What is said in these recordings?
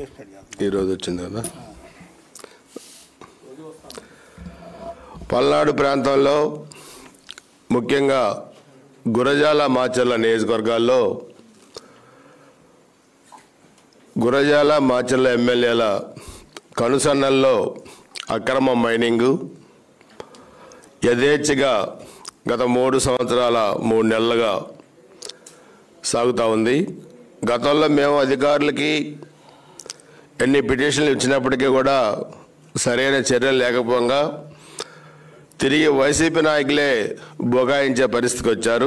video start చేద్దాం ఈరోజు వచ్చింది కదా పల్నాడు ప్రాంతంలో ముఖ్యంగా గురజాల మాచర్ల నియోజకవర్గాల్లో గురజాల మాచర్ల ఎమ్మెల్యేల కనుసన్నల్లో అక్రమ మైనింగు యథేచ్ఛగా గత మూడు సంవత్సరాల మూడు నెలలుగా సాగుతూ ఉంది గతంలో మేము అధికారులకి ఎన్ని పిటిషన్లు ఇచ్చినప్పటికీ కూడా సరైన చర్యలు లేకపోగా తిరిగి వైసీపీ నాయకులే బుగాయించే పరిస్థితికి వచ్చారు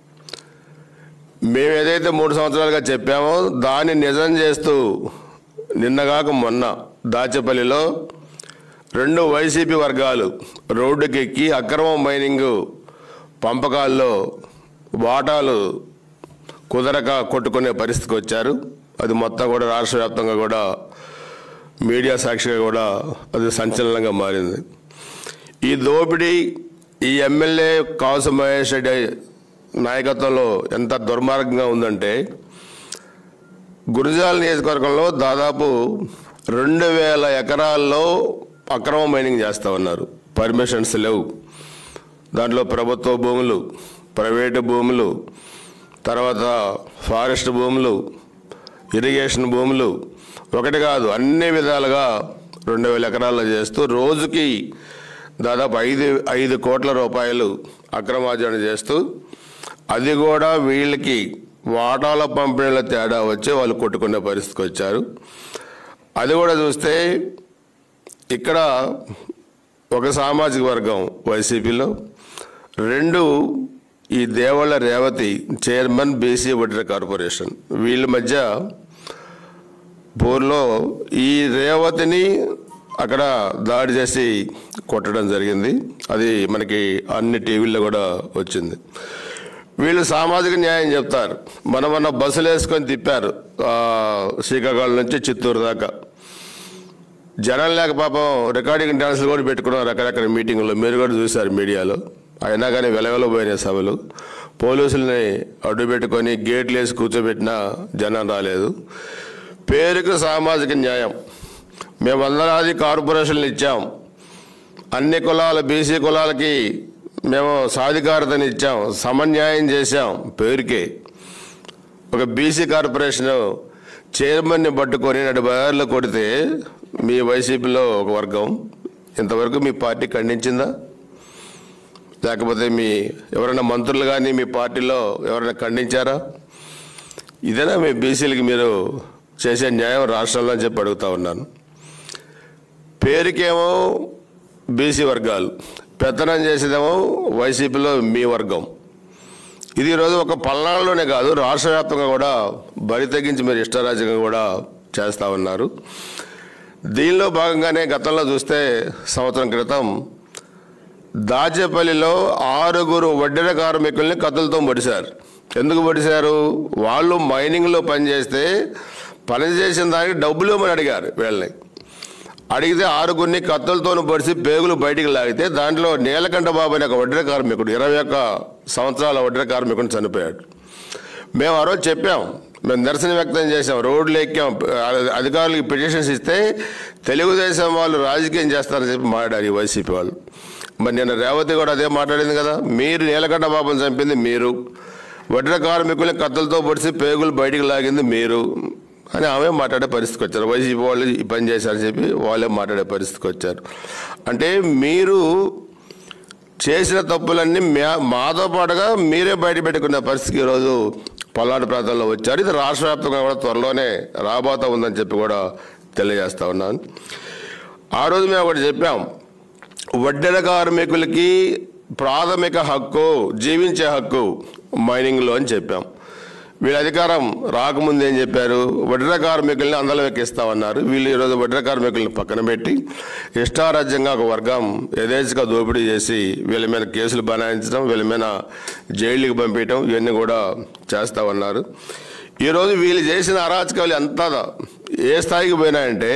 మేము ఏదైతే మూడు సంవత్సరాలుగా చెప్పామో దాన్ని నిజం చేస్తూ నిన్నగాక మొన్న దాచపల్లిలో రెండు వైసీపీ వర్గాలు రోడ్డుకెక్కి అక్రమ మైనింగ్ పంపకాల్లో వాటాలు కుదరక కొట్టుకునే పరిస్థితికి వచ్చారు అది మొత్తం కూడా రాష్ట్ర వ్యాప్తంగా కూడా మీడియా సాక్షిగా కూడా అది సంచలనంగా మారింది ఈ దోపిడీ ఈ ఎమ్మెల్యే కాసు మహేష్ రెడ్డి నాయకత్వంలో ఎంత దుర్మార్గంగా ఉందంటే గురజాల నియోజకవర్గంలో దాదాపు రెండు వేల ఎకరాల్లో అక్రమ మైనింగ్ చేస్తూ ఉన్నారు పర్మిషన్స్ లేవు దాంట్లో ప్రభుత్వ భూములు ప్రైవేటు భూములు తర్వాత ఫారెస్ట్ భూములు ఇరిగేషన్ భూములు ఒకటి కాదు అన్ని విధాలుగా రెండు వేల ఎకరాల్లో చేస్తూ రోజుకి దాదాపు ఐదు ఐదు కోట్ల రూపాయలు అక్రమార్జన చేస్తూ అది కూడా వీళ్ళకి వాటాల పంపిణీల తేడా వచ్చి వాళ్ళు కొట్టుకునే పరిస్థితికి వచ్చారు అది కూడా చూస్తే ఇక్కడ ఒక సామాజిక వర్గం వైసీపీలో రెండు ఈ Devalla Revathi chairman BC Vaddi corporation వీళ్ళ మధ్య పోర్లో ఈ రేవతిని అక్కడ దాడి చేసి కొట్టడం జరిగింది అది మనకి అన్ని టీవీల్లో కూడా వచ్చింది వీళ్ళు సామాజిక న్యాయం చెప్తారు మన మన బస్సులు వేసుకొని తిప్పారు ఆ, శ్రీకాకుళం నుంచి చిత్తూరు దాకా జనం లేక పాపం రికార్డింగ్ డాన్సులు కూడా పెట్టుకున్నారు రకరకాల మీటింగుల్లో మీరు కూడా చూశారు మీడియాలో అయినా కానీ వెలవెలబోయినాయి సభలు పోలీసుల్ని అడ్డు పెట్టుకొని గేట్లు వేసి కూర్చోబెట్టినా జనం రాలేదు పేరుకు సామాజిక న్యాయం మేము వందలాది కార్పొరేషన్లు ఇచ్చాం అన్ని కులాల బీసీ కులాలకి మేము సాధికారతని ఇచ్చాం సమన్యాయం చేశాం పేరుకే ఒక బీసీ కార్పొరేషన్ చైర్మన్ని పట్టుకొని నడు బజార్లో కొడితే మీ వైసీపీలో ఒక వర్గం ఇంతవరకు మీ పార్టీ ఖండించిందా లేకపోతే మీ ఎవరైనా మంత్రులు కానీ మీ పార్టీలో ఎవరైనా ఖండించారా ఇదేనా మీ బీసీలకి మీరు చేసే న్యాయం రాష్ట్రంలో అని చెప్పి అడుగుతా ఉన్నాను పేరుకేమో బీసీ వర్గాలు పెత్తనం చేసేదేమో వైసీపీలో మీ వర్గం ఇది ఈరోజు ఒక పల్నాడులోనే కాదు రాష్ట్ర వ్యాప్తంగా కూడా బరి తగ్గించి మీరు ఇష్టరాజ్యంగా కూడా చేస్తూ ఉన్నారు దీనిలో భాగంగానే గతంలో చూస్తే సంవత్సరం క్రితం దాచేపల్లిలో ఆరుగురు వడ్డెర కార్మికుల్ని కత్తులతో పొడిశారు ఎందుకు పొడిశారు వాళ్ళు మైనింగ్లో పనిచేస్తే పని చేసిన దానికి డబ్బులు ఇవ్వమని అడిగారు వీళ్ళని అడిగితే ఆరుగురిని కత్తులతో పొడిచి పేగులు బయటికి లాగితే దాంట్లో నీలకంఠ బాబు అనే ఒక వడ్డెర కార్మికుడు ఇరవై ఒక్క సంవత్సరాల వడ్డెర కార్మికుడు చనిపోయాడు మేము ఆ రోజు చెప్పాం మేము నిరసన వ్యక్తం చేసాం రోడ్లు ఎక్కాం అ- అధికారులకు పిటిషన్స్ ఇస్తే తెలుగుదేశం వాళ్ళు రాజకీయం చేస్తారని చెప్పి మాట్లాడారు ఈ వైసీపీ వాళ్ళు మరి నిన్న రేవతి కూడా అదే మాట్లాడింది కదా మీరు నీలకంఠ బాబుని చంపింది మీరు వడ్ర కార్మికుల్ని కత్తులతో పొడిచి పేగులు బయటికి లాగింది మీరు అని ఆమె మాట్లాడే పరిస్థితికి వచ్చారు వైసీపీ వాళ్ళు ఈ పని చేశారని చెప్పి వాళ్ళే మాట్లాడే పరిస్థితికి వచ్చారు అంటే మీరు చేసిన తప్పులన్నీ మే- మాతో పాటుగా మీరే బయట పెట్టుకునే పరిస్థితికి ఈరోజు పల్నాడు ప్రాంతంలో వచ్చారు ఇది రాష్ట్ర వ్యాప్తంగా కూడా త్వరలోనే రాబోతా ఉందని చెప్పి కూడా తెలియజేస్తా ఉన్నాను ఆ రోజు మేము ఒకటి చెప్పాం వడ్డెర కార్మికులకి ప్రాథమిక హక్కు జీవించే హక్కు మైనింగ్లో అని చెప్పాం వీళ్ళ అధికారం రాకముందు ఏం చెప్పారు వడ్ర కార్మికుల్ని అందలం ఎక్కిస్తామన్నారు వీళ్ళు ఈరోజు వడ్ర కార్మికుల్ని పక్కన పెట్టి ఇష్టారాజ్యంగా ఒక వర్గం యథేచ్ఛగా దోపిడీ చేసి వీళ్ళ మీద కేసులు బనాయించడం వీళ్ళ మీద జైళ్ళకి పంపించడం ఇవన్నీ కూడా చేస్తా ఉన్నారు ఈరోజు వీళ్ళు చేసిన అరాచకాలు ఎంత ఏ స్థాయికి పోయినాయంటే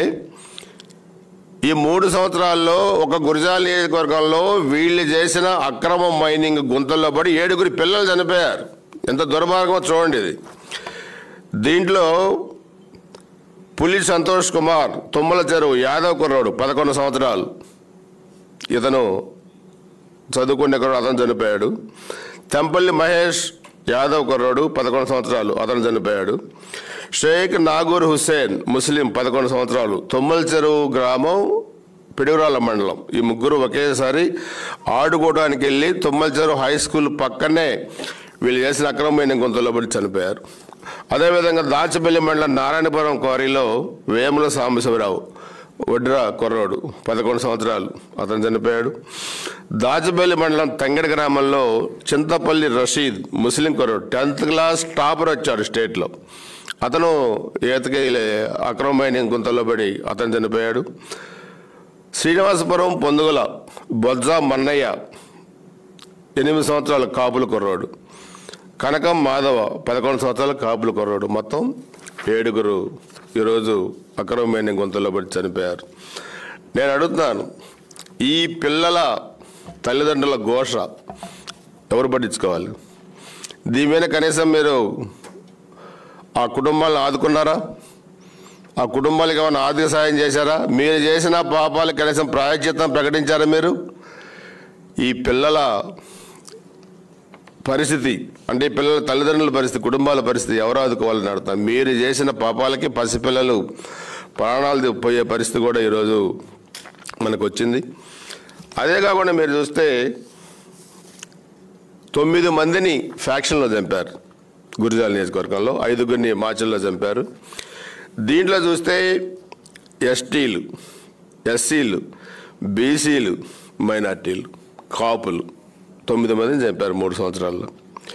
ఈ మూడు సంవత్సరాల్లో ఒక గురజాల నియోజకవర్గంలో వీళ్ళు చేసిన అక్రమ మైనింగ్ గుంతల్లో పడి ఏడుగురి పిల్లలు చనిపోయారు ఎంత దుర్మార్గమో చూడండి ఇది దీంట్లో పులి సంతోష్ కుమార్ తుమ్మల చెరువు యాదవ్ కుర్రాడు పదకొండు సంవత్సరాలు ఇతను చదువుకునే కుర్రాడు అతను చనిపోయాడు తెంపల్లి మహేష్ యాదవ్ కుర్రాడు పదకొండు సంవత్సరాలు అతను చనిపోయాడు షేక్ నాగూర్ హుస్సేన్ ముస్లిం పదకొండు సంవత్సరాలు తుమ్మల చెరువు గ్రామం పిడుగురాల మండలం ఈ ముగ్గురు ఒకేసారి ఆడుకోవడానికి వెళ్ళి తుమ్మల చెరువు హై స్కూల్ పక్కనే వీళ్ళు చేసిన అక్రమమైన గుంతలో పడి చనిపోయారు అదేవిధంగా దాచపల్లి మండలం నారాయణపురం క్వారీలో వేముల సాంబశివరావు వడ్రా కుర్రోడు పదకొండు సంవత్సరాలు అతను చనిపోయాడు దాచపల్లి మండలం తంగడి గ్రామంలో చింతపల్లి రషీద్ ముస్లిం కుర్రోడు టెన్త్ క్లాస్ టాపర్ వచ్చాడు స్టేట్లో అతను ఈతకి అక్రమమైన గుంతలో పడి అతను చనిపోయాడు శ్రీనివాసపురం పొందుగల బొజ్జ మన్నయ్య ఎనిమిది సంవత్సరాల కాపులు కుర్రోడు కనకం మాధవ పదకొండు సంవత్సరాల కాపులు కుర్రోడు మొత్తం ఏడుగురు ఈరోజు అక్రమమైన గుంతలో పడి చనిపోయారు నేను అడుగుతున్నాను ఈ పిల్లల తల్లిదండ్రుల ఘోష ఎవరు పట్టించుకోవాలి దీని మీద కనీసం మీరు ఆ కుటుంబాలను ఆదుకున్నారా ఆ కుటుంబాలకు ఏమైనా ఆర్థిక సాయం చేశారా మీరు చేసిన పాపాలకు కనీసం ప్రాయశ్చిత్తం ప్రకటించారా మీరు ఈ పిల్లల పరిస్థితి అంటే ఈ పిల్లల తల్లిదండ్రుల పరిస్థితి కుటుంబాల పరిస్థితి ఎవరు ఆదుకోవాలని అడుగుతాం మీరు చేసిన పాపాలకి పసిపిల్లలు ప్రాణాలు పోయే పరిస్థితి కూడా ఈరోజు మనకు వచ్చింది అదే కాకుండా మీరు చూస్తే తొమ్మిది మందిని ఫ్యాక్షన్లో చంపారు గురిజాల నియోజకవర్గంలో ఐదుగురిని మాచల్లో చంపారు దీంట్లో చూస్తే ఎస్టీలు ఎస్సీలు బీసీలు మైనార్టీలు కాపులు తొమ్మిది మందిని చంపారు మూడు సంవత్సరాల్లో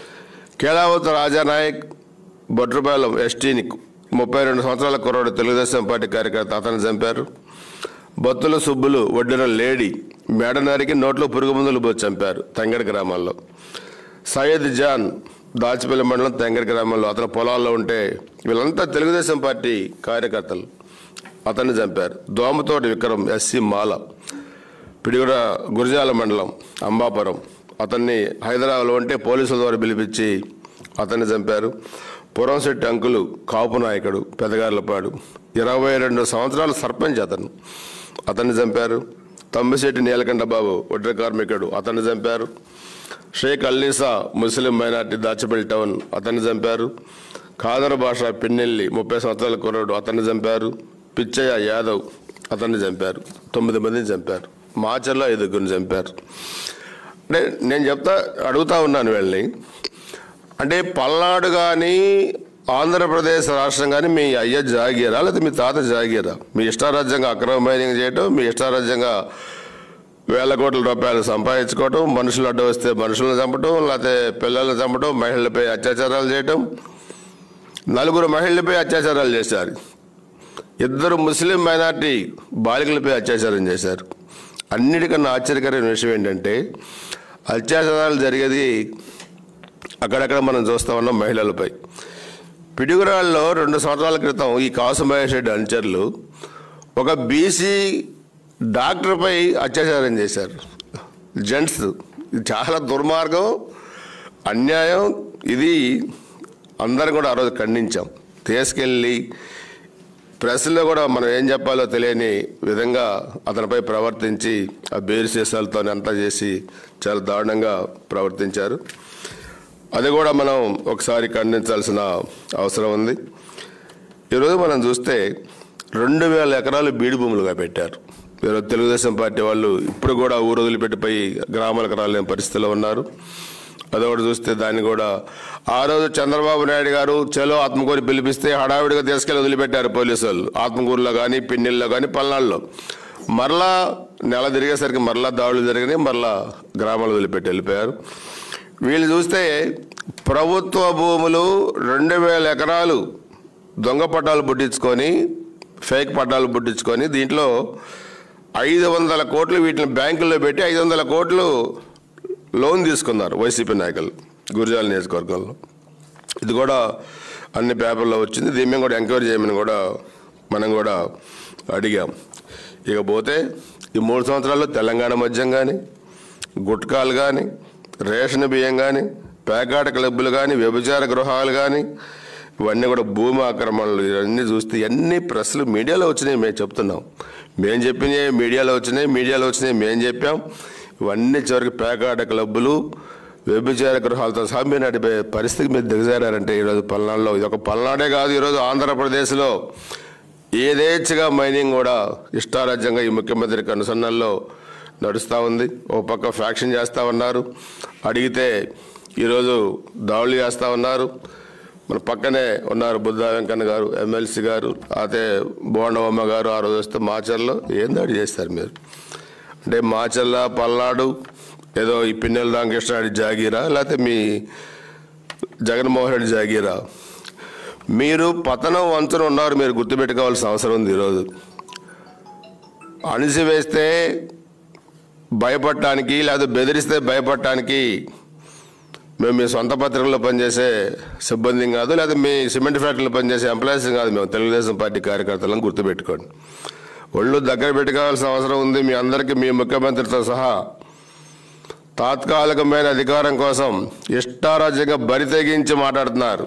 కేలావత రాజానాయక్ బొట్రపాలెం ఎస్టీని ముప్పై రెండు సంవత్సరాల కుర్రాడు తెలుగుదేశం పార్టీ కార్యకర్త అతను చంపారు బొత్తుల సుబ్బులు వడ్డిన లేడీ మేడనారికి నోట్లో పురుగు మందులు పోసి చంపారు తంగడి గ్రామాల్లో సయ్యద్ జాన్ దాచిపల్లి మండలం తెంగడి గ్రామంలో అతని పొలాల్లో ఉంటే వీళ్ళంతా తెలుగుదేశం పార్టీ కార్యకర్తలు అతన్ని చంపారు దోమతోటి విక్రమ్ ఎస్సీ మాల పిడిగుడ గురజాల మండలం అంబాపురం అతన్ని హైదరాబాద్లో ఉంటే పోలీసుల ద్వారా పిలిపించి అతన్ని చంపారు పురంశెట్టి అంకులు కాపు నాయకుడు పెదగార్లపాడు ఇరవై రెండు సంవత్సరాల సర్పంచ్ అతను అతన్ని చంపారు తమ్మిశెట్టి నీలకంఠ బాబు ఒడ్ర కార్మికుడు అతన్ని చంపారు Sheikh Allisa Muslim minority Dachepalli town అతన్ని చంపారు ఖాదర్ భాష పిన్నెల్లి ముప్పై సంవత్సరాల కుర్రాడు అతన్ని చంపారు పిచ్చయ్య యాదవ్ అతన్ని చంపారు తొమ్మిది మందిని చంపారు మాచర్లో ఐదుగురిని చంపారు అంటే నేను చెప్తా అడుగుతా ఉన్నాను వెళ్ళి అంటే పల్నాడు కానీ ఆంధ్రప్రదేశ్ రాష్ట్రం కానీ మీ అయ్య జాగీరా లేదా మీ తాత జాగీరా మీ ఇష్టారాజ్యంగా అక్రమ మైనింగ్ చేయటం మీ ఇష్టారాజ్యంగా వేల కోట్ల రూపాయలు సంపాదించుకోవటం మనుషులు అడ్డు వస్తే మనుషులను చంపటం లేకపోతే పిల్లల్ని చంపటం మహిళలపై అత్యాచారాలు చేయటం నలుగురు మహిళలపై అత్యాచారాలు చేశారు ఇద్దరు ముస్లిం మైనార్టీ బాలికలపై అత్యాచారం చేశారు అన్నిటికన్నా ఆశ్చర్యకరమైన విషయం ఏంటంటే అత్యాచారాలు జరిగేది అక్కడక్కడ మనం చూస్తా ఉన్నాం మహిళలపై పిడుగురాళ్ళలో రెండు సంవత్సరాల క్రితం ఈ కాసు మహేష్ రెడ్డి అనుచరులు ఒక బీసీ డాక్టర్పై అత్యాచారం చేశారు జెంట్స్ ఇది చాలా దుర్మార్గం అన్యాయం ఇది అందరం కూడా ఆ రోజు ఖండించాం తీసుకెళ్ళి ప్రెస్లో కూడా మనం ఏం చెప్పాలో తెలియని విధంగా అతనిపై ప్రవర్తించి ఆ బేరు సీసాలతో అంతా చేసి చాలా దారుణంగా ప్రవర్తించారు అది కూడా మనం ఒకసారి ఖండించాల్సిన అవసరం ఉంది ఈరోజు మనం చూస్తే రెండు వేల ఎకరాలు బీడు భూములుగా పెట్టారు ఈరోజు తెలుగుదేశం పార్టీ వాళ్ళు ఇప్పుడు కూడా ఊరు వదిలిపెట్టిపోయి గ్రామాలకు రాలేని పరిస్థితిలో ఉన్నారు అదొకటి చూస్తే దాన్ని కూడా ఆ రోజు చంద్రబాబు నాయుడు గారు చలో ఆత్మకూరు పిలిపిస్తే హడావిడిగా తీసుకెళ్ళి వదిలిపెట్టారు పోలీసు వాళ్ళు ఆత్మకూరులో కానీ పిన్నెల్లో కానీ పల్నాడులో మరలా నెల తిరిగేసరికి మరలా దాడులు జరిగినాయి మరలా గ్రామాలు వదిలిపెట్టి వెళ్ళిపోయారు వీళ్ళు చూస్తే ప్రభుత్వ భూములు రెండు వేల ఎకరాలు దొంగ పట్టాలు పుట్టించుకొని ఫేక్ పట్టాలు పుట్టించుకొని దీంట్లో ఐదు వందల కోట్లు వీటిని బ్యాంకుల్లో పెట్టి ఐదు వందల కోట్లు లోన్ తీసుకున్నారు వైసీపీ నాయకులు గురిజాల నియోజకవర్గంలో ఇది కూడా అన్ని పేపర్లో వచ్చింది దీని మీద కూడా ఎంక్వైరీ చేయమని కూడా మనం కూడా అడిగాం ఇకపోతే ఈ మూడు సంవత్సరాల్లో తెలంగాణ మద్యం కానీ గుట్కాలు కానీ రేషన్ బియ్యం కానీ పేకాట క్లబ్బులు కానీ వ్యభిచార గృహాలు కానీ ఇవన్నీ కూడా భూమి ఆక్రమణలు ఇవన్నీ చూస్తే ఇవన్నీ ప్రెస్లు మీడియాలో వచ్చినాయి మేము చెప్తున్నాం మేము చెప్పినాయి మీడియాలో వచ్చినాయి మీడియాలో వచ్చినాయి మేము చెప్పాం ఇవన్నీ చివరికి పేకాట క్లబ్బులు వ్యభిచార గృహాలతో సహా మీరు నడిపే పరిస్థితికి మీరు దిగజారంటే ఈరోజు పల్నాడులో ఇది ఒక పల్నాడే కాదు ఈరోజు ఆంధ్రప్రదేశ్లో ఏదేచ్ఛగా మైనింగ్ కూడా ఇష్టారాజ్యంగా ఈ ముఖ్యమంత్రి కనుసన్నల్లో నడుస్తూ ఉంది ఓ పక్క ఫ్యాక్షన్ చేస్తూ ఉన్నారు అడిగితే ఈరోజు దాడులు చేస్తూ ఉన్నారు మన పక్కనే ఉన్నారు బుద్ధా వెంకన్న గారు ఎమ్మెల్సీ గారు అయితే బోండవమ్మ గారు ఆ రోజు వస్తే మాచర్లో ఏం దాడి చేస్తారు మీరు అంటే మాచర్ల పల్నాడు ఏదో ఈ పిన్నెల రామకృష్ణాడి జాగీరా లేకపోతే మీ జగన్మోహన్ రెడ్డి జాగీరా మీరు పతనం వంచన ఉన్నారు మీరు గుర్తుపెట్టుకోవాల్సిన అవసరం ఉంది ఈరోజు అణిసివేస్తే భయపడటానికి లేదా బెదిరిస్తే భయపడటానికి మేము మీ సొంత పత్రికల్లో పనిచేసే సిబ్బందిని కాదు లేదా మీ సిమెంట్ ఫ్యాక్టరీలో పనిచేసే ఎంప్లాయీస్ కాదు మేము తెలుగుదేశం పార్టీ కార్యకర్తలను గుర్తుపెట్టుకోండి ఒళ్ళు దగ్గర పెట్టుకోవాల్సిన అవసరం ఉంది మీ అందరికీ మీ ముఖ్యమంత్రితో సహా తాత్కాలికమైన అధికారం కోసం ఇష్టారాజ్యంగా బరి తెగించి మాట్లాడుతున్నారు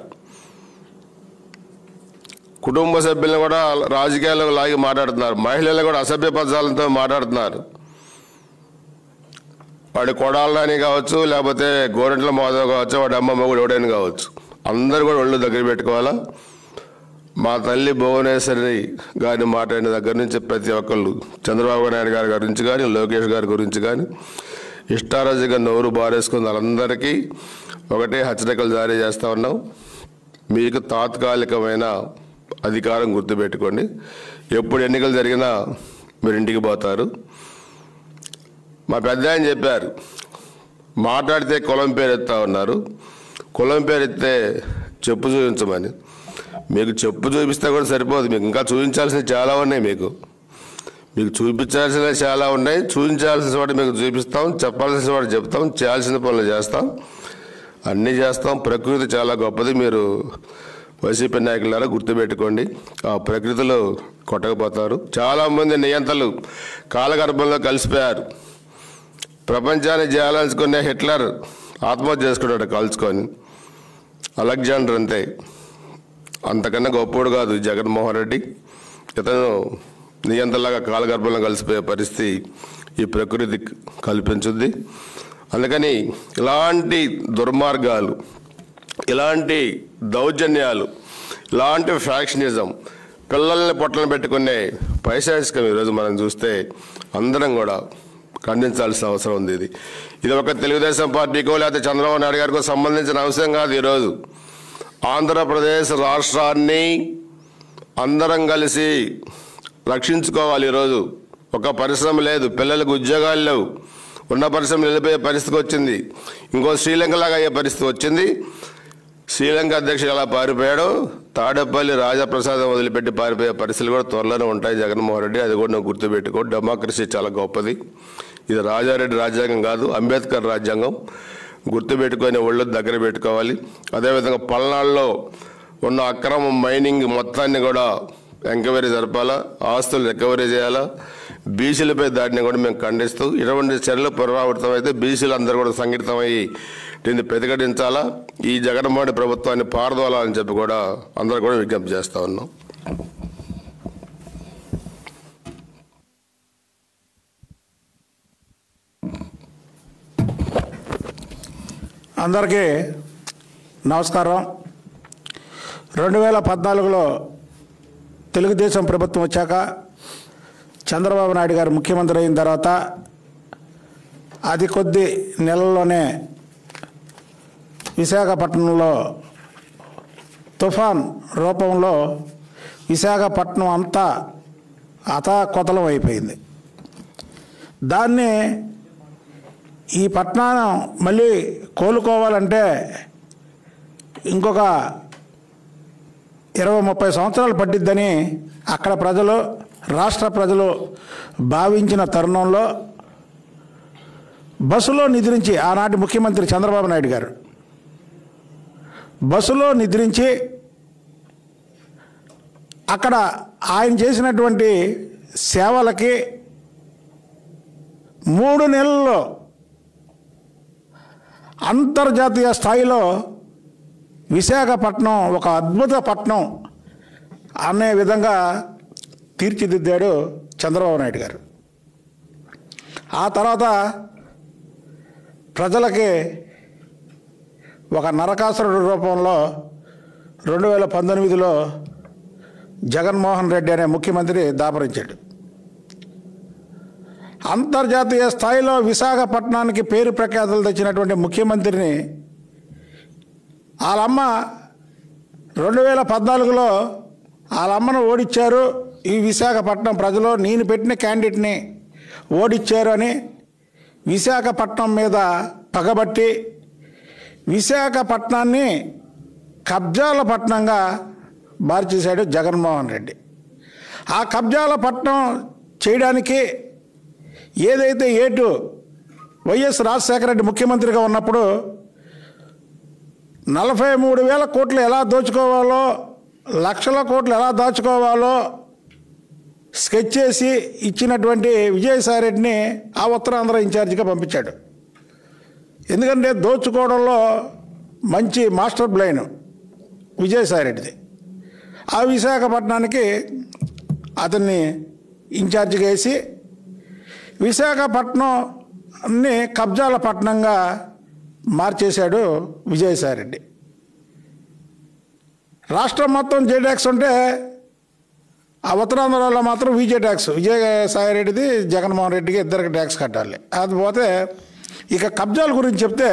కుటుంబ సభ్యులను కూడా రాజకీయాలకు లాగి మాట్లాడుతున్నారు మహిళలను కూడా అసభ్య పదాలతో మాట్లాడుతున్నారు వాడి కొడాలని కావచ్చు లేకపోతే గోరెంట్ల మాధవ్ కావచ్చు వాడి అమ్మమ్మ కూడా ఎవడైనా కావచ్చు అందరు కూడా ఒళ్ళు దగ్గర పెట్టుకోవాలా మా తల్లి భువనేశ్వరి గారిని మాట్లాడిన దగ్గర నుంచి ప్రతి ఒక్కళ్ళు చంద్రబాబు నాయుడు గారి గురించి కానీ లోకేష్ గారి గురించి కానీ ఇష్టారాజుగా నోరు బారేసుకున్న వాళ్ళందరికీ ఒకటే హెచ్చరికలు జారీ చేస్తా ఉన్నాం మీకు తాత్కాలికమైన అధికారం గుర్తుపెట్టుకోండి ఎప్పుడు ఎన్నికలు జరిగినా మీరు ఇంటికి పోతారు మా పెద్ద ఆయన చెప్పారు మాట్లాడితే కులం పేరు ఎత్తా ఉన్నారు కులం పేరు ఎత్తే చెప్పు చూపించమని మీకు చెప్పు చూపిస్తే కూడా సరిపోదు మీకు ఇంకా చూపించాల్సినవి చాలా ఉన్నాయి మీకు మీకు చూపించాల్సినవి చాలా ఉన్నాయి చూపించాల్సిన వాటి మీకు చూపిస్తాం చెప్పాల్సిన వాటి చెప్తాం చేయాల్సిన పనులు చేస్తాం అన్నీ చేస్తాం ప్రకృతి చాలా గొప్పది మీరు వైసీపీ నాయకులారా గుర్తుపెట్టుకోండి ఆ ప్రకృతిలో కొట్టకపోతారు చాలామంది నియంతలు కాలగర్భంలో కలిసిపోయారు ప్రపంచాన్ని చేయాలనుకునే హిట్లర్ ఆత్మహత్య చేసుకున్నాడు కలుసుకొని అలెగ్జాండర్ అంతే అంతకన్నా గొప్పోడు కాదు ఈ జగన్మోహన్ రెడ్డి ఇతను నియంతలాగా కాలగర్భంలో కలిసిపోయే పరిస్థితి ఈ ప్రకృతి కల్పించుద్ది అందుకని ఇలాంటి దుర్మార్గాలు ఇలాంటి దౌర్జన్యాలు ఇలాంటి ఫ్యాక్షనిజం పిల్లల్ని పొట్టలను పెట్టుకునే పైశాచికం ఈరోజు మనం చూస్తే అందరం కూడా ఖండించాల్సిన అవసరం ఉంది ఇది ఇది ఒక తెలుగుదేశం పార్టీకో లేకపోతే చంద్రబాబు నాయుడు గారికో సంబంధించిన అంశం కాదు ఈరోజు ఆంధ్రప్రదేశ్ రాష్ట్రాన్ని అందరం కలిసి రక్షించుకోవాలి ఈరోజు ఒక పరిశ్రమ లేదు పిల్లలకు ఉద్యోగాలు లేవు ఉన్న పరిశ్రమ వెళ్ళిపోయే పరిస్థితి వచ్చింది ఇంకో శ్రీలంక లాగా అయ్యే పరిస్థితి వచ్చింది శ్రీలంక అధ్యక్షుడు ఎలా పారిపోయాడో తాడేపల్లి రాజప్రసాదం వదిలిపెట్టి పారిపోయే పరిస్థితులు కూడా త్వరలోనే ఉంటాయి జగన్మోహన్ రెడ్డి అది కూడా నువ్వు గుర్తుపెట్టుకో డెమోక్రసీ చాలా గొప్పది ఇది రాజారెడ్డి రాజ్యాంగం కాదు అంబేద్కర్ రాజ్యాంగం గుర్తుపెట్టుకొని ఒళ్ళు దగ్గర పెట్టుకోవాలి అదేవిధంగా పల్నాడులో ఉన్న అక్రమ మైనింగ్ మొత్తాన్ని కూడా ఎంక్వైరీ జరపాలా ఆస్తులు రికవరీ చేయాలా బీసీలపై దాడిని కూడా మేము ఖండిస్తూ ఇటువంటి చర్యలు పునరావృతం అయితే బీసీలు అందరూ కూడా సంఘటితమయ్యి దీన్ని ప్రతిఘటించాలా ఈ జగన్మోహన్ ప్రభుత్వాన్ని పారదోలాలని చెప్పి కూడా అందరూ కూడా విజ్ఞప్తి చేస్తా ఉన్నాం అందరికీ నమస్కారం రెండు వేల పద్నాలుగులో తెలుగుదేశం ప్రభుత్వం వచ్చాక చంద్రబాబు నాయుడు గారు ముఖ్యమంత్రి అయిన తర్వాత అతి కొద్ది నెలల్లోనే విశాఖపట్నంలో తుఫాన్ రూపంలో విశాఖపట్నం అంతా అతాకొతలం అయిపోయింది దాన్ని ఈ పట్టణం మళ్ళీ కోలుకోవాలంటే ఇంకొక ఇరవై ముప్పై సంవత్సరాలు పట్టిద్దని అక్కడ ప్రజలు రాష్ట్ర ప్రజలు భావించిన తరుణంలో బస్సులో నిద్రించి ఆనాటి ముఖ్యమంత్రి చంద్రబాబు నాయుడు గారు బస్సులో నిద్రించి అక్కడ ఆయన చేసినటువంటి సేవలకి మూడు నెలల్లో అంతర్జాతీయ స్థాయిలో విశాఖపట్నం ఒక అద్భుత పట్నం అనే విధంగా తీర్చిదిద్దాడు చంద్రబాబు నాయుడు గారు ఆ తర్వాత ప్రజలకి ఒక నరకాసురుడి రూపంలో రెండు వేల పంతొమ్మిదిలో జగన్మోహన్ రెడ్డి అనే ముఖ్యమంత్రి దాపరించాడు అంతర్జాతీయ స్థాయిలో విశాఖపట్నానికి పేరు ప్రఖ్యాతులు తెచ్చినటువంటి ముఖ్యమంత్రిని వాళ్ళమ్మ రెండు వేల పద్నాలుగులో వాళ్ళమ్మను ఓడిచ్చారు ఈ విశాఖపట్నం ప్రజలు నేను పెట్టిన క్యాండిడేట్ని ఓడిచ్చారు అని విశాఖపట్నం మీద పగబట్టి విశాఖపట్నాన్ని కబ్జాల పట్టణంగా మార్చేశాడు జగన్మోహన్ రెడ్డి ఆ కబ్జాల పట్టణం చేయడానికి ఏదైతే ఏటు వైఎస్ రాజశేఖర రెడ్డి ముఖ్యమంత్రిగా ఉన్నప్పుడు నలభై మూడు వేల కోట్లు ఎలా దోచుకోవాలో లక్షల కోట్లు ఎలా దాచుకోవాలో స్కెచ్ చేసి ఇచ్చినటువంటి విజయసాయి రెడ్డిని ఆ ఉత్తరాంధ్ర ఇన్ఛార్జిగా పంపించాడు ఎందుకంటే దోచుకోవడంలో మంచి మాస్టర్ బ్లైన్ విజయసాయి రెడ్డిది ఆ విశాఖపట్నానికి అతన్ని ఇన్ఛార్జిగా వేసి విశాఖపట్నంని కబ్జాల పట్టణంగా మార్చేశాడు విజయసాయి రెడ్డి రాష్ట్రం మొత్తం జే ట్యాక్స్ ఉంటే ఆ ఉత్తరాంధ్రలో మాత్రం విజే ట్యాక్స్ విజయసాయి రెడ్డిది జగన్మోహన్ రెడ్డికి ఇద్దరికి ట్యాక్స్ కట్టాలి అది పోతే ఇక కబ్జాల గురించి చెప్తే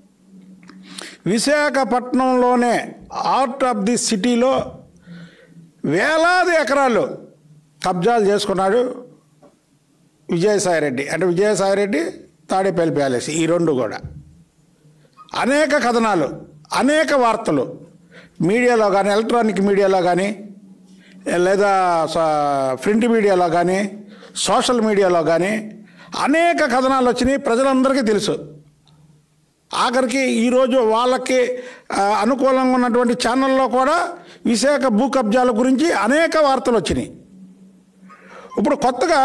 విశాఖపట్నంలోనే ఆర్ట్ ఆఫ్ ది సిటీలో వేలాది ఎకరాలు కబ్జాలు చేసుకున్నాడు విజయసాయి రెడ్డి అంటే విజయసాయి రెడ్డి తాడేపల్లి ప్యాలెస్ ఈ రెండు కూడా అనేక కథనాలు అనేక వార్తలు మీడియాలో కానీ ఎలక్ట్రానిక్ మీడియాలో కానీ లేదా స- ప్రింట్ మీడియాలో కానీ సోషల్ మీడియాలో కానీ అనేక కథనాలు వచ్చినాయి ప్రజలందరికీ తెలుసు ఆఖరికి ఈరోజు వాళ్ళకి ఆ, అనుకూలంగా ఉన్నటువంటి ఛానల్లో కూడా విశాఖ భూ కబ్జాల గురించి అనేక వార్తలు వచ్చినాయి ఇప్పుడు కొత్తగా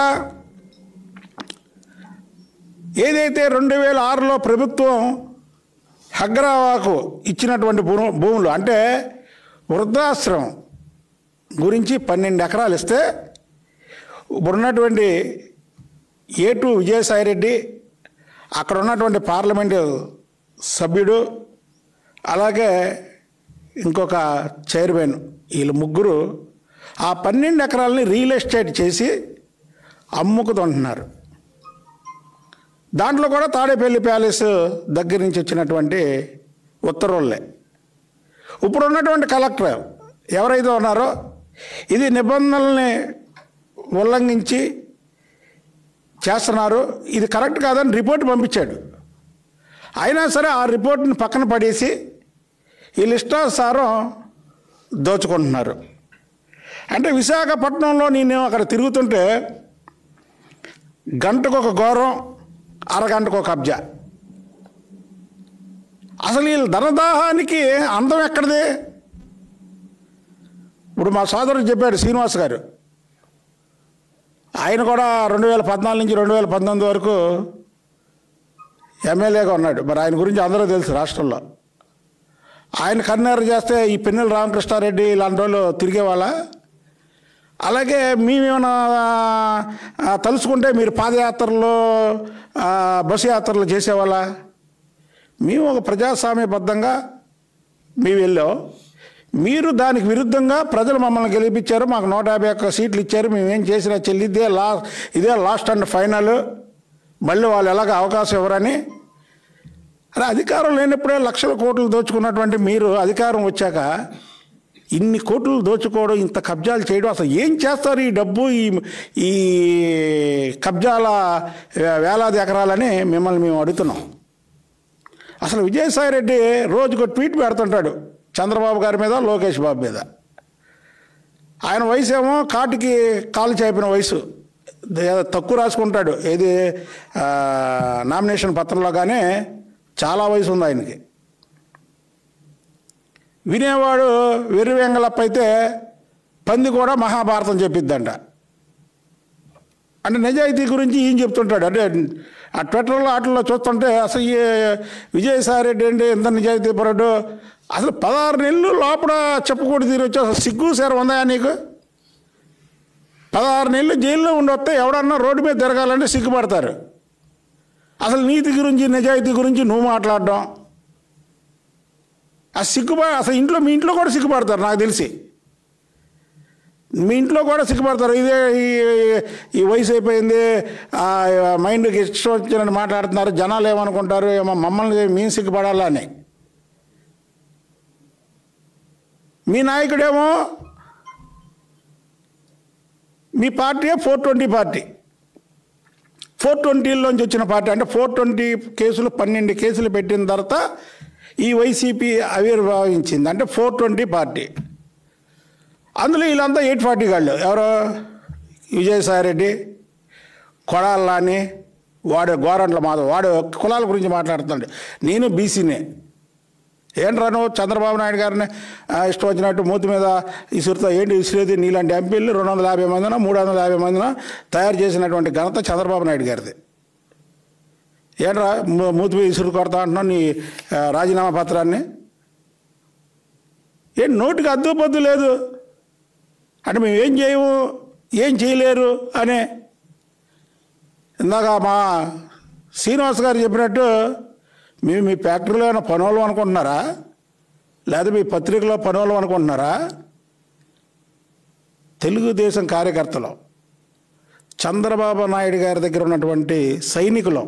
ఏదైతే రెండు వేల ఆరులో ప్రభుత్వం హగ్రావాకు ఇచ్చినటువంటి భూ భూములు అంటే వృద్ధాశ్రమం గురించి పన్నెండు ఎకరాలు ఇస్తే ఇప్పుడున్నటువంటి ఏటు విజయసాయిరెడ్డి అక్కడ ఉన్నటువంటి పార్లమెంటు సభ్యుడు అలాగే ఇంకొక చైర్మన్ వీళ్ళు ముగ్గురు ఆ పన్నెండు ఎకరాలని రియల్ ఎస్టేట్ చేసి అమ్ముకుతుంటున్నారు దాంట్లో కూడా తాడేపల్లి ప్యాలెస్ దగ్గర నుంచి వచ్చినటువంటి ఉత్తర్వులే ఇప్పుడు ఉన్నటువంటి కలెక్టర్ ఎవరైతే ఉన్నారో ఇది నిబంధనల్ని ఉల్లంఘించి చేస్తున్నారు ఇది కరెక్ట్ కాదని రిపోర్ట్ పంపించాడు అయినా సరే ఆ రిపోర్ట్ని పక్కన పడేసి వీళ్ళు ఇష్టానుసారం దోచుకుంటున్నారు అంటే విశాఖపట్నంలో నేను అక్కడ తిరుగుతుంటే గంటకు ఒక ఘోరం అరగంటకు ఒక కబ్జా అసలు వీళ్ళ ధనదాహానికి అందం ఎక్కడిది ఇప్పుడు మా సోదరుడు చెప్పాడు శ్రీనివాస్ గారు ఆయన కూడా రెండు వేల పద్నాలుగు నుంచి రెండు వేల పంతొమ్మిది వరకు ఎమ్మెల్యేగా ఉన్నాడు మరి ఆయన గురించి అందరూ తెలుసు రాష్ట్రంలో ఆయన కన్నేరు చేస్తే ఈ పిన్నెల రామకృష్ణారెడ్డి ఇలాంటి వాళ్ళు తిరిగేవాళ్ళ అలాగే మేమేమైనా ఆ, తలుచుకుంటే మీరు పాదయాత్రలు ఆ, బస్సు యాత్రలు చేసేవాళ్ళ మేము ఒక ప్రజాస్వామ్యబద్ధంగా మేము వెళ్ళాం మీరు దానికి విరుద్ధంగా ప్రజలు మమ్మల్ని గెలిపించారు మాకు నూట యాభై ఒక్క సీట్లు ఇచ్చారు మేము ఏం చేసినా చెల్లి ఇదే లా ఇదే లాస్ట్ అండ్ ఫైనల్ మళ్ళీ వాళ్ళు ఎలాగ అవకాశం ఇవ్వరని అరే అధికారం లేనప్పుడే లక్షల కోట్లు దోచుకున్నటువంటి మీరు అధికారం వచ్చాక ఇన్ని కోట్లు దోచుకోవడం ఇంత కబ్జాలు చేయడం అసలు ఏం చేస్తారు ఈ డబ్బు ఈ ఈ కబ్జాల వేలాది ఎకరాలని మిమ్మల్ని మేము అడుగుతున్నాం అసలు విజయసాయి రెడ్డి రోజుకు ట్వీట్ పెడుతుంటాడు చంద్రబాబు గారి మీద లోకేష్ బాబు మీద ఆయన వయసు ఏమో కాటికి కాలు చేపిన వయసు దే- తక్కువ రాసుకుంటాడు ఏది ఆ, నామినేషన్ పత్రంలో కానీ చాలా వయసు ఉంది ఆయనకి వినేవాడు వెర్రి వెంగళప్ప అయితే పంది కూడా మహాభారతం చెప్పిద్దంట అంటే నిజాయితీ గురించి ఈయన చెప్తుంటాడు అంటే ఆ ట్విట్టర్లో వాటిల్లో చూస్తుంటే అసలు ఈ విజయసాయి రెడ్డి అంటే ఎంత నిజాయితీ పరుడు అసలు పదహారు నెలలు లోపల చెప్పకూడదు తీరు వచ్చి అసలు సిగ్గు సార్ ఉందా నీకు పదహారు నెలలు జైల్లో ఉండొస్తే ఎవడన్నా రోడ్డు మీద తిరగాలంటే సిగ్గుపడతారు అసలు నీతి గురించి నిజాయితీ గురించి నువ్వు మాట్లాడడం ఆ సిగ్గుపడ అసలు ఇంట్లో మీ ఇంట్లో కూడా సిగ్గుపడతారు నాకు తెలిసి మీ ఇంట్లో కూడా సిగ్గుపడతారు ఇదే ఈ ఈ వయసు అయిపోయింది ఆ మైండ్కి ఇష్టం వచ్చినట్టు మాట్లాడుతున్నారు జనాలు ఏమనుకుంటారు ఏమో మమ్మల్ని మేము సిగ్గుపడాలా అని మీ నాయకుడేమో మీ party four twenty party four ట్వంటీలోంచి వచ్చిన పార్టీ అంటే ఫోర్ ట్వంటీ కేసులు పన్నెండు కేసులు పెట్టిన తర్వాత ఈ వైసీపీ ఆవిర్భావించింది అంటే ఫోర్ ట్వంటీ పార్టీ అందులో వీళ్ళంతా ఎయిట్ ఫార్టీ గాళ్ళు ఎవరు విజయసాయిరెడ్డి కొడాలని వాడు గోరంట్ల మాధవ్ వాడు కులాల గురించి మాట్లాడుతున్నాడు నేను బీసీనే ఏంట్రా నువ్వు చంద్రబాబు నాయుడు గారిని ఆ, ఇష్టం వచ్చినట్టు మూతి మీద ఇసురుతో ఏంటి ఇసురేది నీలాంటి ఎంపీలు రెండు వందల యాభై మందిన మూడు వందల యాభై మందిన తయారు చేసినటువంటి ఘనత చంద్రబాబు నాయుడు గారిది ఏంట్రా మూ- మూతి మీద ఇసురు కొడతా అంటున్నావు నీ ఆ, రాజీనామా పత్రాన్ని ఏం నోటికి అద్దు పొద్దు లేదు అంటే మేము ఏం చేయము ఏం చేయలేరు అనే ఇందాక మా శ్రీనివాస్ గారు చెప్పినట్టు మేము మీ ఫ్యాక్టరీలో ఏమైనా పనులు అనుకుంటున్నారా లేదా మీ పత్రికలో పనులు అనుకుంటున్నారా తెలుగుదేశం కార్యకర్తలు చంద్రబాబు నాయుడు గారి దగ్గర ఉన్నటువంటి సైనికులు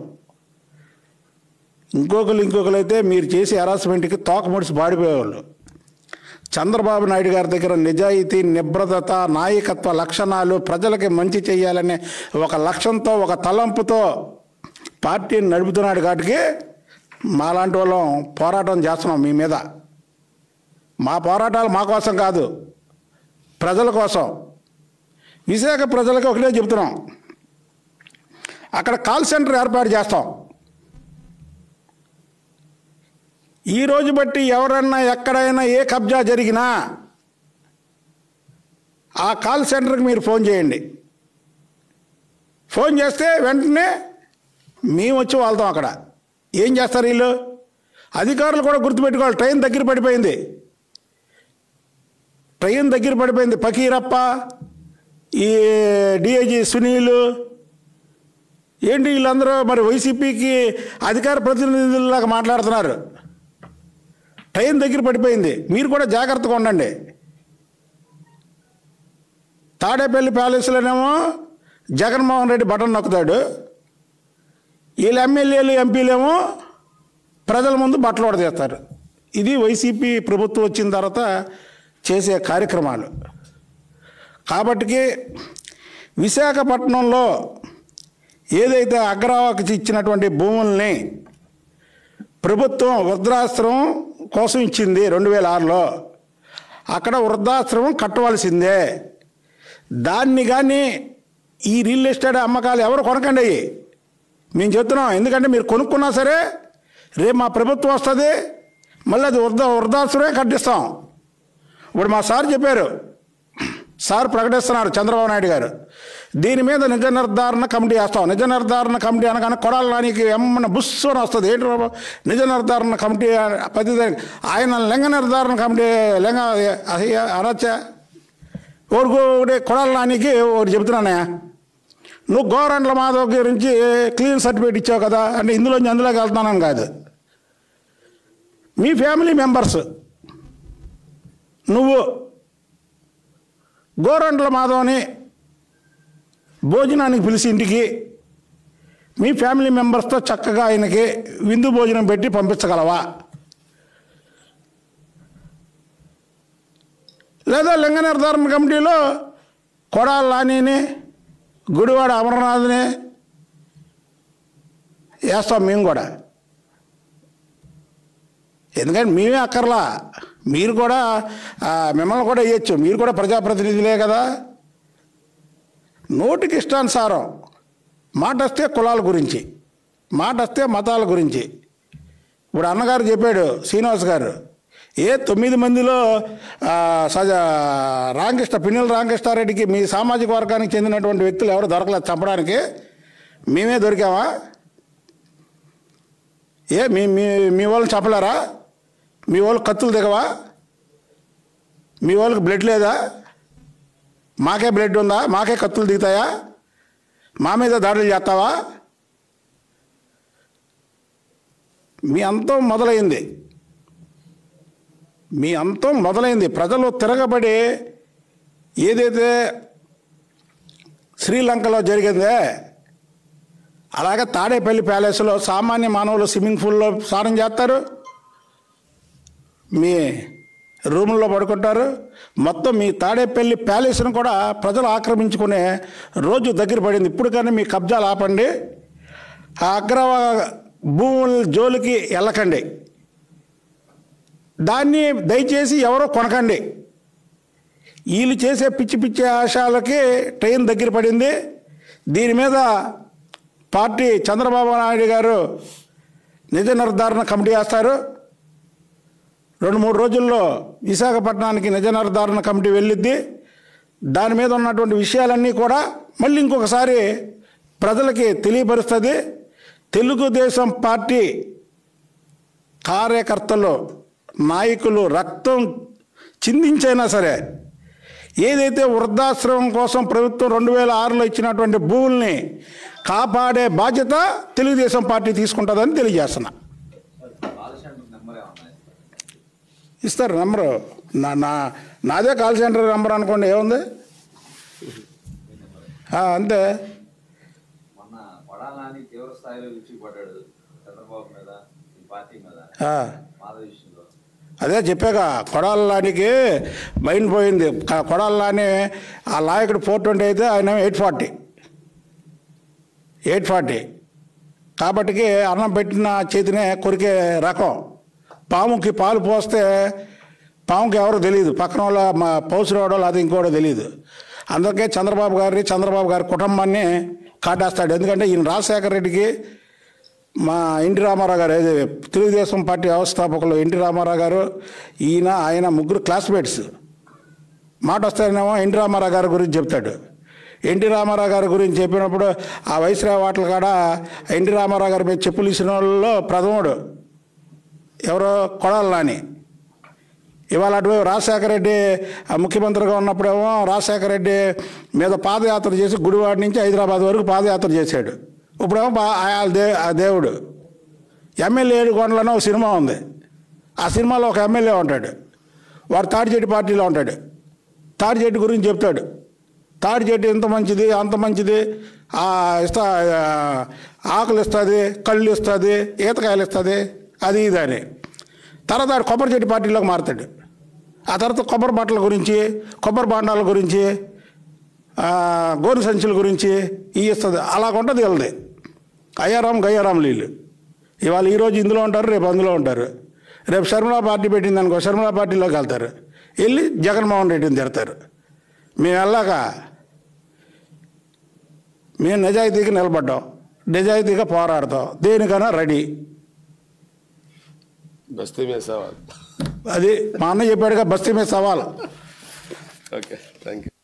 ఇంకొకరు ఇంకొకరు అయితే మీరు చేసే హరాస్మెంట్కి తోక ముడిసి బాడిపోయేవాళ్ళు చంద్రబాబు నాయుడు గారి దగ్గర నిజాయితీ నిబ్రతత నాయకత్వ లక్షణాలు ప్రజలకి మంచి చేయాలనే ఒక లక్ష్యంతో ఒక తలంపుతో పార్టీని నడుపుతున్నాడు కాబట్టి మాలాంటి వాళ్ళం పోరాటం చేస్తున్నాం మీ మీద మా పోరాటాలు మా కోసం కాదు ప్రజల కోసం విశాఖ ప్రజలకు ఒకటే చెప్తున్నాం అక్కడ కాల్ సెంటర్ ఏర్పాటు చేస్తాం ఈ రోజు బట్టి ఎవరన్నా ఎక్కడైనా ఏ కబ్జా జరిగినా ఆ కాల్ సెంటర్కి మీరు ఫోన్ చేయండి ఫోన్ చేస్తే వెంటనే మేము వచ్చి వెళ్తాం అక్కడ ఏం చేస్తారు వీళ్ళు అధికారులు కూడా గుర్తుపెట్టుకోవాలి ట్రైన్ దగ్గర పడిపోయింది ట్రైన్ దగ్గర పడిపోయింది ఫకీరప్ప ఈ డిఐజీ సునీలు ఏంటి వీళ్ళందరూ మరి వైసీపీకి అధికార ప్రతినిధుల్లాగా మాట్లాడుతున్నారు ట్రైన్ దగ్గర పడిపోయింది మీరు కూడా జాగ్రత్తగా ఉండండి తాడేపల్లి ప్యాలెస్లోనేమో జగన్మోహన్ రెడ్డి బటన్ నొక్కుతాడు వీళ్ళ ఎమ్మెల్యేలు ఎంపీలేమో ప్రజల ముందు బట్టలు ఉడదీస్తారు ఇది వైసీపీ ప్రభుత్వం వచ్చిన తర్వాత చేసే కార్యక్రమాలు కాబట్టికి విశాఖపట్నంలో ఏదైతే అగ్రవాకి ఇచ్చినటువంటి భూముల్ని ప్రభుత్వం వృద్ధాశ్రమం కోసం ఇచ్చింది రెండు వేల ఆరులో అక్కడ వృద్ధాశ్రమం కట్టవలసిందే దాన్ని కానీ ఈ రియల్ ఎస్టేట్ అమ్మకాలు ఎవరు కొనకండి అయ్యి మేము చెప్తున్నాం ఎందుకంటే మీరు కొనుక్కున్నా సరే రేపు మా ప్రభుత్వం వస్తుంది మళ్ళీ అది వృద్ధ వృద్ధాశ్రమే కట్టిస్తాం ఇప్పుడు మా సార్ చెప్పారు సార్ ప్రకటిస్తున్నారు చంద్రబాబు నాయుడు గారు దీని మీద నిజ నిర్ధారణ కమిటీ వేస్తాం నిజ నిర్ధారణ కమిటీ అనగానే కొడాలడానికి ఎమ్మన బుస్సు అని వస్తుంది ఏంటి బాబు నిజ నిర్ధారణ కమిటీ ప్రతి దానికి ఆయన లింగ నిర్ధారణ కమిటీ లింగ అనొచ్చా ఒకటి కొడాలడానికి ఒకటి చెప్తున్నానయ్యా నువ్వు గోరంట్ల మాధవ్ గురించి క్లీన్ సర్టిఫికేట్ ఇచ్చావు కదా అంటే ఇందులోంచి అందులోకి వెళ్తున్నానని కాదు మీ ఫ్యామిలీ మెంబర్స్ నువ్వు గోరంట్ల మాధవ్ని భోజనానికి పిలిచి ఇంటికి మీ ఫ్యామిలీ మెంబర్స్తో చక్కగా ఆయనకి విందు భోజనం పెట్టి పంపించగలవా లేదా లింగ నిర్ధారణ కమిటీలో కొడాల లానీని గుడివాడ అమరనాథ్ని వేస్తాం మేము కూడా ఎందుకంటే మేమే అక్కర్లా మీరు కూడా ఆ, మిమ్మల్ని కూడా వేయచ్చు మీరు కూడా ప్రజాప్రతినిధులే కదా నోటికి ఇష్టానుసారం మాట వస్తే కులాల గురించి మాట వస్తే మతాల గురించి ఇప్పుడు అన్నగారు చెప్పాడు శ్రీనివాస్ గారు ఏ తొమ్మిది మందిలో ఆ, సజ రామకృష్ణ పిన్నెల రామకృష్ణారెడ్డికి మీ సామాజిక వర్గానికి చెందినటువంటి వ్యక్తులు ఎవరు దొరకలేదు చంపడానికి మేమే దొరికామా ఏ మీ మీ మీ వాళ్ళని చెప్పలేరా మీ వాళ్ళకి కత్తులు దిగవా మీ వాళ్ళకి బ్లడ్ లేదా మాకే బ్లడ్ ఉందా మాకే కత్తులు దిగుతాయా మా మీద దాడులు చేస్తావా మీ అంతం మొదలైంది మీ అంతం మొదలైంది ప్రజలు తిరగబడి ఏదైతే శ్రీలంకలో జరిగిందే అలాగే తాడేపల్లి ప్యాలెస్లో సామాన్య మానవులు స్విమ్మింగ్ పూల్లో స్నానం చేస్తారు మీ రూముల్లో పడుకుంటారు మొత్తం మీ తాడేపల్లి ప్యాలెస్ను కూడా ప్రజలు ఆక్రమించుకునే రోజు దగ్గర పడింది ఇప్పుడు కానీ మీ కబ్జాలు ఆపండి ఆ అగ్రవ భూముల జోలికి వెళ్ళకండి దాన్ని దయచేసి ఎవరో కొనకండి వీళ్ళు చేసే పిచ్చి పిచ్చి ఆశాలకి ట్రైన్ దగ్గర పడింది దీని మీద పార్టీ చంద్రబాబు నాయుడు గారు నిజ నిర్ధారణ కమిటీ వేస్తారు రెండు మూడు రోజుల్లో విశాఖపట్నానికి నిజ నిర్ధారణ కమిటీ వెళ్ళిద్ది దాని మీద ఉన్నటువంటి విషయాలన్నీ కూడా మళ్ళీ ఇంకొకసారి ప్రజలకి తెలియపరుస్తుంది తెలుగుదేశం పార్టీ కార్యకర్తలు నాయకులు రక్తం చిందించైనా సరే ఏదైతే వృద్ధాశ్రమం కోసం ప్రభుత్వం రెండు వేల ఆరులో ఇచ్చినటువంటి భూముల్ని కాపాడే బాధ్యత తెలుగుదేశం పార్టీ తీసుకుంటుందని తెలియజేస్తున్నా ఇస్తారు నెంబరు నా నా నాదే కాల్ సెంటర్ నెంబర్ అనుకోండి ఏముంది ఆ, అంతే మొన్న కొడాలని తీవ్ర స్థాయిలో విరుచుకుపడ్డాడు చంద్రబాబు మీద ఈ పార్టీ మీద ఆ, మాధవ విషయంలో అదే చెప్పాక కొడాలానికి మైండ్ పోయింది క- కొడాలని ఆ లాయకుడు ఫోర్ ట్వంటీ అయితే ఆయన ఎయిట్ ఫార్టీ ఎయిట్ ఫార్టీ కాబట్టికి అన్నం పెట్టిన చేతినే కొరికే రకం పాముకి పాలు పోస్తే పాముకి ఎవరో తెలియదు పక్కన వాళ్ళ మా పౌసురాడో అది ఇంకోటో తెలియదు అందుకే చంద్రబాబు గారిని చంద్రబాబు గారి కుటుంబాన్ని కాటేస్తాడు ఎందుకంటే ఈయన రాజశేఖర రెడ్డికి మా ఎన్టీ రామారావు గారు ఏది తెలుగుదేశం పార్టీ వ్యవస్థాపకులు ఎన్టీ రామారావు గారు ఈయన ఆయన ముగ్గురు క్లాస్మేట్స్ మాట వస్తేనేమో ఎన్టీ రామారావు గారి గురించి చెప్తాడు ఎన్టీ రామారావు గారి గురించి చెప్పినప్పుడు ఆ వైస్రాయ్ వాటల కాడ ఎన్టీ రామారావు గారి మీద చెప్పులు ఇచ్చిన వాళ్ళలో ప్రథముడు ఎవరో కొడాలి నాని ఇవాళ అటువైపు రాజశేఖర రెడ్డి ఆ ముఖ్యమంత్రిగా ఉన్నప్పుడేమో రాజశేఖర రెడ్డి మీద పాదయాత్ర చేసి గుడివాడ నుంచి హైదరాబాద్ వరకు పాదయాత్ర చేశాడు ఇప్పుడేమో పా- ఆ దే ఆ దేవుడు ఎమ్మెల్యే ఏడుకొండలోనే ఒక సినిమా ఉంది ఆ సినిమాలో ఒక ఎమ్మెల్యే ఉంటాడు వాడు తాడిచెట్టు పార్టీలో ఉంటాడు తాడిచెట్టు గురించి చెప్తాడు తాడిచెట్టు ఇంత మంచిది అంత మంచిది ఆ ఇస్తా ఆ, ఆకులు ఇస్తుంది కళ్ళు ఇస్తుంది ఈతకాయలు ఇస్తుంది అది ఇది అని తర్వాత ఆడు కొబ్బరి చెట్టు పార్టీలోకి మారుతాడు ఆ తర్వాత కొబ్బరి బట్టల గురించి కొబ్బరి బాండాల గురించి ఆ, గోరు సంచుల గురించి ఇవి ఇస్తుంది అలాగ ఉంటుంది వీళ్ళది అయ్యారాం గయ్యారాం వీళ్ళు ఇవాళ ఈరోజు ఇందులో ఉంటారు రేపు అందులో ఉంటారు రేపు శర్మిలా పార్టీ పెట్టింది అనుకో శర్మిలా పార్టీలోకి వెళ్తారు వెళ్ళి జగన్మోహన్ రెడ్డిని తిడతారు మేము వెళ్ళాక మేము నిజాయితీగా నిలబడ్డాం నిజాయితీగా పోరాడతాం దేనికైనా రెడీ బస్తీ మీద సవాల్ అది మా అన్న చెప్పాడుగా బస్తీ మీద సవాల్ ఓకే థ్యాంక్ యూ